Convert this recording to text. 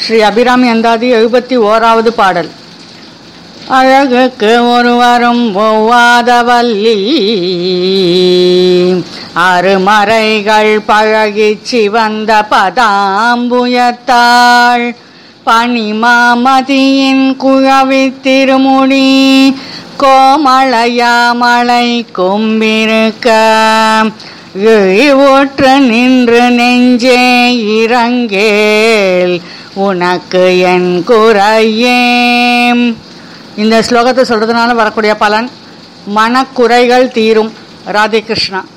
ஸ்ரீ அபிராமி அந்தாதி எழுபத்தி ஓராவது பாடல் அழகுக்கு ஒருவரும் ஒவ்வாத வள்ளி அருமறைகள் பழகிச் சிவந்த பதாம்புயத்தாள் பனிமாமதியின் குழவி திருமுடி கோமளையாமலை கொம்பிருக்க இழிவுற்று நின்று நெஞ்சே இறங்கேல் உனக்கு என் குறையேம் இந்த ஸ்லோகத்தை சொல்றதுனால வரக்கூடிய பலன் மனக்குறைகள் தீரும் ராதே கிருஷ்ணா